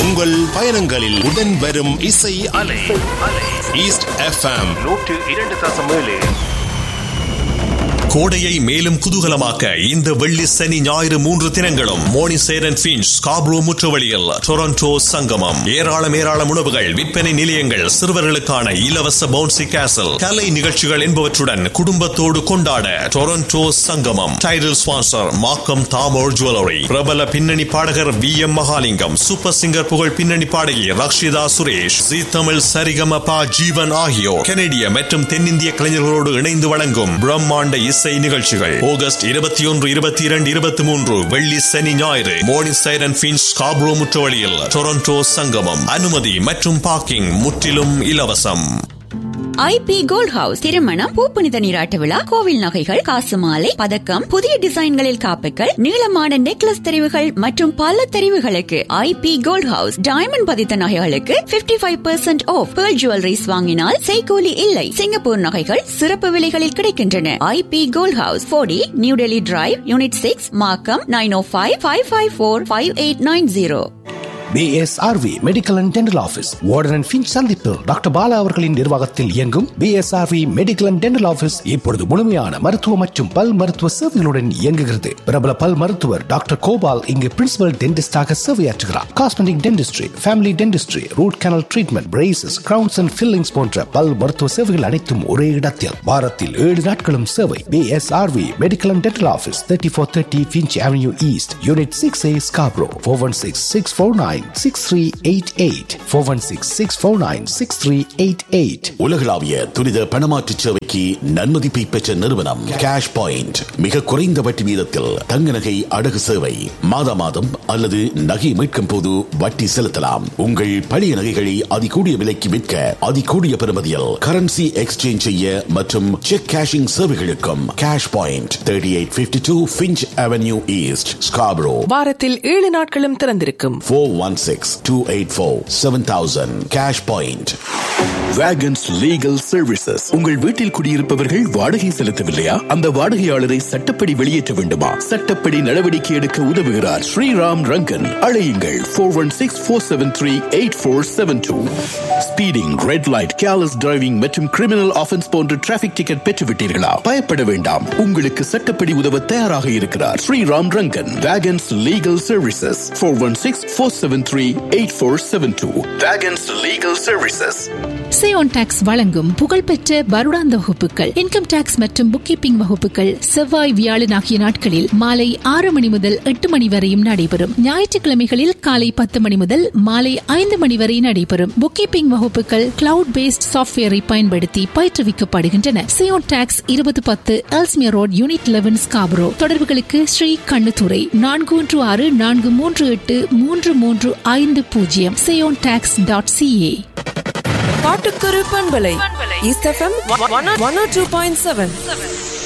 உங்கள் பயணங்களில் உடன் வரும் இசை அலை ஈஸ்ட் எஃப்எம் நூற்று இரண்டு தசம் ஏழு கோடையை மேலும் குதூகலமாக்க இந்த வெள்ளி சனி ஞாயிறு மூன்று தினங்களும் மோனிசேர் அண்ட் பின்ச் காப்ரோ முற்றுவழியில் டொரண்டோ சங்கமம் ஏராளம் ஏராளம் உணவுகள் விற்பனை நிலையங்கள் சிறுவர்களுக்கான இலவச பவுன்சி கேசல் கலை நிகழ்ச்சிகள் என்பவற்றுடன் குடும்பத்தோடு கொண்டாட Toronto Sangamam title sponsor Markham தாமோர் ஜுவல்லரி பிரபல பின்னணி பாடகர் V M Mahalingam super singer புகழ் பின்னணி பாடகி ரக்ஷிதா சுரேஷ் ஜி தமிழ் சரிகம பா ஜீவன் ஆகியோர் கனடிய மற்றும் தென்னிந்திய கலைஞர்களோடு இணைந்து வழங்கும் பிரம்மாண்ட இசை நிகழ்ச்சிகள் ஆகஸ்ட் இருபத்தி ஒன்று இருபத்தி இரண்டு இருபத்தி மூன்று வெள்ளி சனி ஞாயிறு மோர்னிங் சைரன் பின்ஸ் காப்ரோ முற்றுவழியில் டொரண்டோ சங்கமம் அனுமதி மற்றும் பார்க்கிங் முற்றிலும் இலவசம் ஐபி கோல்ட் ஹவுஸ் திருமணம் பூப்புனித நீராட்ட விழா கோவில் நகைகள் காசு மாலை பதக்கம் புதிய டிசைன்களில் காப்புகள் நீளமான நெக்லஸ் தெரிவுகள் மற்றும் பல தெரிவுகளுக்கு ஐபி கோல்ட் ஹவுஸ் டைமண்ட் பதித்த நகைகளுக்கு 55% five percent off pearl jewelleries வாங்கினால் செய்கூலி இல்லை சிங்கப்பூர் நகைகள் சிறப்பு விலைகளில் கிடைக்கின்றன ஐபி கோல்ட் ஹவுஸ் போடி new Delhi drive unit six Markham nine O five five five four five eight nine zero PSRV medical and dental office Warden and Finch சந்திப்பு doctor Bala அவர்களின் நிர்வாகத்தில் இயங்கும் PSRV medical and dental office இப்பொழுது முழுமையான மருத்துவ மற்றும் பல் மருத்துவ சேவைகளுடன் இயங்குகிறது பிரபல பல் மருத்துவர் டாக்டர் கோபால் இங்கு பிரின்சிபல் டென்டிஸ்டாக சேவையாற்றுகிறார் cosmetic dentistry family dentistry root canal treatment braces crowns and fillings போன்ற பல் மருத்துவ சேவைகள் அனைத்தும் ஒரே இடத்தில் வாரத்தில் ஏழு நாட்களும் சேவை PSRV medical and dental office thirty four thirty Finch avenue east unit six A Scarborough four one six six four nine six three eight eight four one six six four nine six three eight eight உலகளாவிய துரித பணமாற்று சேவைக்கு நன்மதிப்பை பெற்ற நிறுவனம் cash point மிக குறைந்த வட்டி வீதத்தில் தங்க நகை அடகு சேவை மாதா மாதம் அல்லது நகை மீட்கும் போது வட்டி செலுத்தலாம் உங்கள் பழைய நகைகளை அதிகூடிய விலைக்கு விற்க அதிகூடிய பெறுமதியில் கரன்சி எக்ஸ்சேஞ்ச் செய்ய மற்றும் செக் கேஷிங் சேவைகளுக்கும் cash point thirty eight fifty two Finch avenue east Scarborough வாரத்தில் ஏழு நாட்களும் திறந்திருக்கும் four one six two eight four seven thousand cash point Vegans legal services உங்கள் வீட்டில் குடியிருப்பவர்கள் வாடகை செலுத்தவில்லையா அந்த வாடகையாளரை சட்டப்படி வெளியேற்ற வேண்டுமா சட்டப்படி நடவடிக்கை எடுக்க உதவுகிறார் ஸ்ரீராம் ரங்கன் அழையுங்கள் four one six four seven three eight four seven two speeding red light careless driving மற்றும் கிரிமினல் ஆஃபென்ஸ் போன்ற டிராபிக் டிக்கெட் பெற்றுவிட்டீர்களா பயப்பட வேண்டாம் உங்களுக்கு சட்டப்படி உதவ தயாராக இருக்கிறார் Sriram Rangan Vegans legal services four one six four seven three eight four seven two Vegans legal services Seyon tax வழங்கும் புகழ்பெற்ற வருடாந்த வகுப்புகள் இன்கம் டாக்ஸ் மற்றும் புக் கீப்பிங் வகுப்புகள் செவ்வாய் வியாழன் ஆகிய நாட்களில் மாலை ஆறு மணி முதல் எட்டு மணி வரையும் நடைபெறும் ஞாயிற்றுக்கிழமைகளில் காலை பத்து மணி முதல் மாலை ஐந்து மணி வரை நடைபெறும் புக் கீப்பிங் வகுப்புகள் கிளவுட் பேஸ்ட் சாஃப்ட்வேரை பயன்படுத்தி பயிற்றுவிக்கப்படுகின்றன சேயோன் டாக்ஸ் இருபது பத்து Ellesmere road unit eleven Scarborough தொடர்புகளுக்கு ஸ்ரீ கண்ணுத்துறை நான்கு ஒன்று ஆறு நான்கு மூன்று எட்டு மூன்று மூன்று ஐந்து பூஜ்ஜியம் சேயோன் டாக்ஸ் டாட் சிஏ பாட்டுக்கொரு பண்பலை east FM one two point seven